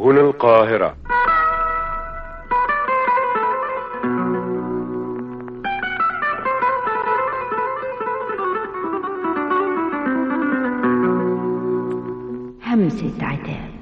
هنا القاهرة همسة عتاب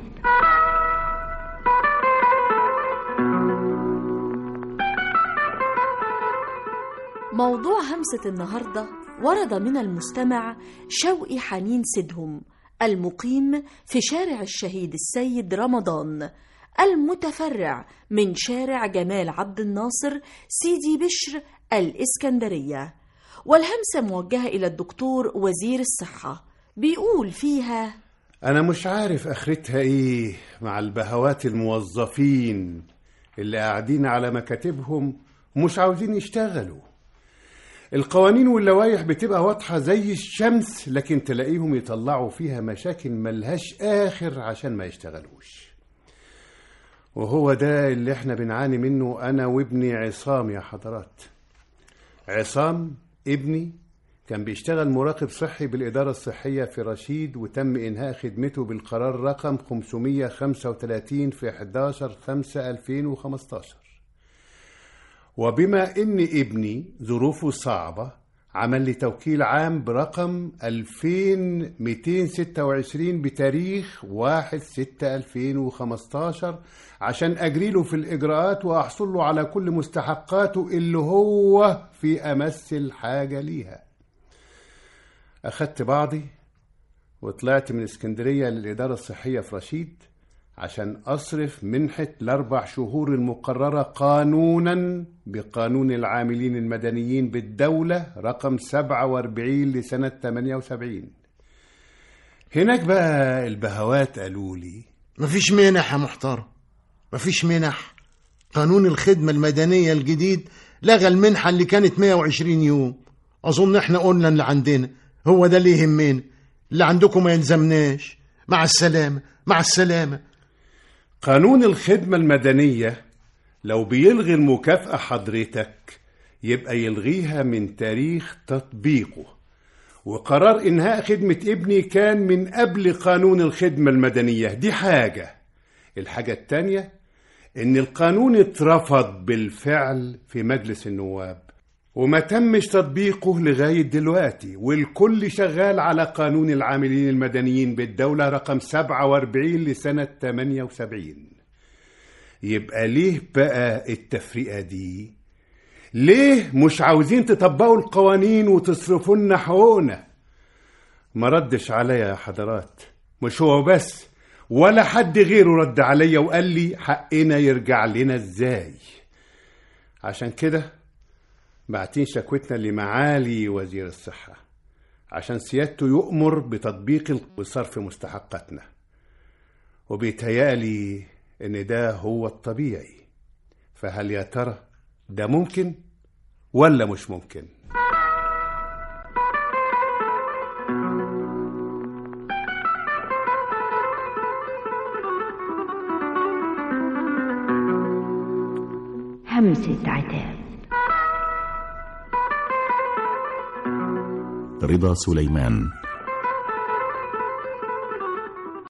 موضوع همسة النهاردة ورد من المستمع شوقي حنين سيدهم المقيم في شارع الشهيد السيد رمضان المتفرع من شارع جمال عبد الناصر سيدي بشر الإسكندرية والهمسة موجهة إلى الدكتور وزير الصحة بيقول فيها أنا مش عارف آخرتها إيه مع البهوات الموظفين اللي قاعدين على مكاتبهم ومش عاوزين يشتغلوا القوانين واللوائح بتبقى واضحة زي الشمس لكن تلاقيهم يطلعوا فيها مشاكل ملهاش آخر عشان ما يشتغلوش وهو ده اللي احنا بنعاني منه أنا وابني عصام يا حضرات عصام ابني كان بيشتغل مراقب صحي بالإدارة الصحية في رشيد وتم إنهاء خدمته بالقرار رقم 535 في 11 5 2015 وبما إن ابني ظروفه صعبة عمل لي توكيل عام برقم 2226 بتاريخ 1 6 2015 عشان أجري له في الإجراءات وأحصل له على كل مستحقاته اللي هو في أمس الحاجة ليها أخدت بعضي وطلعت من اسكندرية للإدارة الصحية في رشيد عشان أصرف منحة الأربع شهور المقررة قانونا بقانون العاملين المدنيين بالدولة رقم 47 لسنة 78 هناك بقى البهوات قالوا لي مفيش منح يا محترم مفيش منح قانون الخدمة المدنية الجديد لغى المنحة اللي كانت 120 يوم أظن احنا قلنا اللي عندنا هو ده اللي يهمنا اللي عندكم ما يلزمناش مع السلامة مع السلامة قانون الخدمة المدنية لو بيلغي المكافأة حضرتك يبقى يلغيها من تاريخ تطبيقه وقرار إنهاء خدمة ابني كان من قبل قانون الخدمة المدنية دي حاجة الحاجة التانية إن القانون اترفض بالفعل في مجلس النواب وما تمش تطبيقه لغاية دلوقتي والكل شغال على قانون العاملين المدنيين بالدولة رقم 47 لسنة 78 يبقى ليه بقى التفرقة دي ليه مش عاوزين تطبقوا القوانين وتصرفوا لنا حقوقنا ما ردش عليا يا حضرات مش هو بس ولا حد غيره رد عليا وقال لي حقنا يرجع لنا ازاي عشان كده بعتين شكوتنا لمعالي وزير الصحة عشان سيادته يؤمر بتطبيق وصرف مستحقاتنا وبيتهيألي إن ده هو الطبيعي فهل يا ترى ده ممكن ولا مش ممكن؟ همسة عتاب رضا سليمان